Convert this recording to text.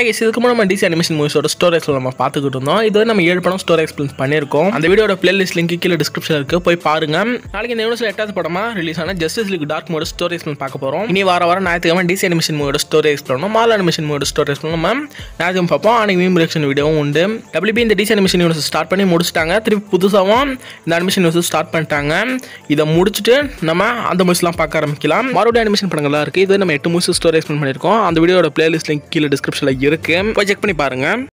hi இதுக்கு முன்னாடி நம்ம டிசி அனிமேஷன் மூவிஸோட ஸ்டோரேஜ் நம்ம பார்த்துக்கிட்டு இருந்தோம் இது நம்ம ஏழு படம் ஸ்டோரி எக்ஸ்பிளைன் பண்ணியிருக்கோம் அந்த வீடியோட பிளேலிஸ்ட் லிங்க் கீழே டிஸ்கிரிப்ஷன் இருக்கு போய் பாருங்க நாளைக்கு இந்த யூனிவர்ஸில் எட்டாவது படமா ரிலீஸ் ஆன ஜஸ்டிஸ் லீக் டார்க் மோட ஸ்டோரி எக்ஸ்பிளைன் பார்க்க போறோம் இனி வார வாரம் ஞாயிற்றுக்கிழமை டிசி அனிமேஷன் மூவியோட ஸ்டோரி எக்ஸ்பிளைன் மால் அனிமேஷன் மூவியோட ஸ்டோரி எக்ஸ்பிளைன் நம்ம ஞாயிற்றுக்கிழமை பார்ப்போம் அன்னைக்கு மீம் ரியாக்ஷன் வீடியோவும் உண்டு டபிள்யூபி இந்த டிசி அனிமேஷன் யூனிவர்ஸ் ஸ்டார்ட் பண்ணி முடிச்சிட்டாங்க திருப்பி புதுசாகவும் இந்த அனிமேஷன் யூனிவர்ஸ் ஸ்டார்ட் பண்ணிட்டாங்க இதை முடிச்சுட்டு நம்ம அந்த மூவிஸ்லாம் பார்க்க ஆரம்பிக்கலாம் மறுபடியும் அனிமேஷன் படங்கள்லாம் இருக்குது இது நம்ம எட்டு மூவிஸ் ஸ்டோரி எக்ஸ்பிளைன் பண்ணியிருக்கோம் அந்த வீடியோட பிளேலிஸ்ட் லிங்க் கீழே டிஸ்கிரிப்ஷனில் இருக்கு போய் செக் பண்ணி பாருங்க